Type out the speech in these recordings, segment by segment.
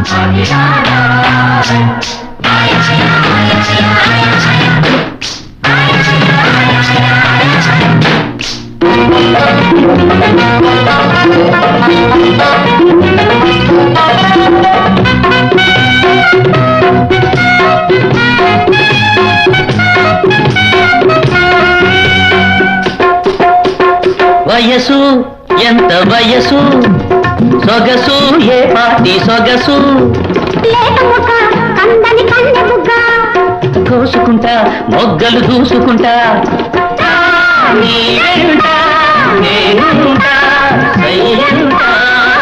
వయసు ఎంత వయసు సొగసు ఏ పాటి సొగసు లేత ముఖ కందని కన్నె బుగ్గ కోసుకుంటా మొగ్గలు దూసుకుంటా నీ వెంట నేనుంటా, సయ్యంటా.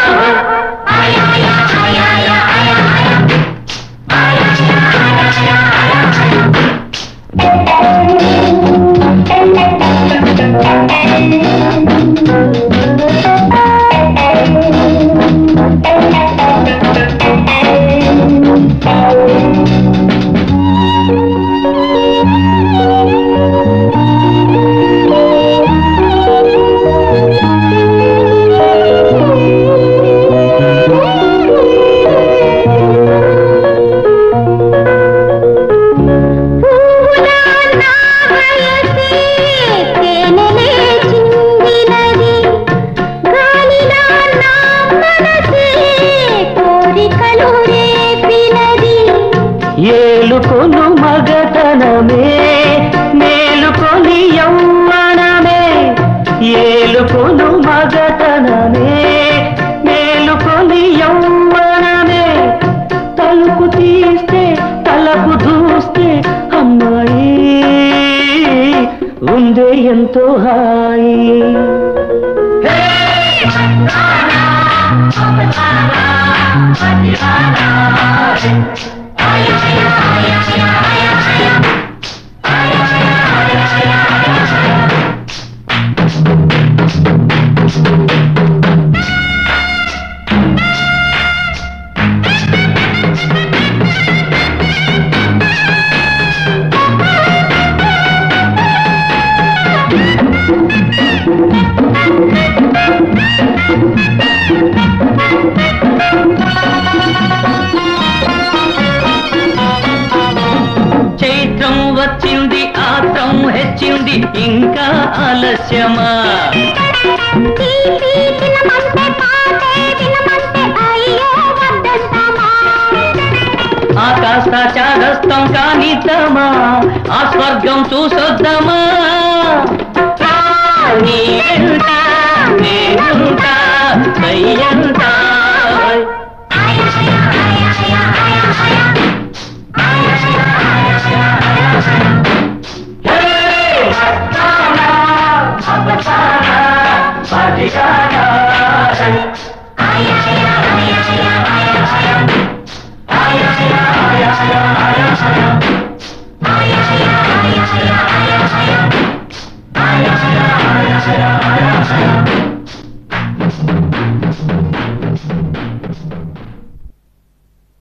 పువ్వులా నా వయసే తేనెలే చిందినది గాలిలా నా మనసే కోరికలు రేపినది ఏలుకొను మగతనమే మేలుకొని యౌవనమే ఏలుకొను మగతనమే మేలుకొని యౌవనమే తలుపు తీస్తే తలకు దూస్తే అమ్మాయి ఉందే ఎంతో హాయి చైత్రం వచ్చింది ఆత్రం హెచ్చింది ఇంకా ఆలస్యమా తీపి తినమంటే పాటే వినమంటే అయ్యో వద్దంటామా ఆకాశ చాదస్తం కానిద్దామా ఆ స్వర్గం చూసొద్దామా నీ వెంట నేనుంటా, సయ్యంటా.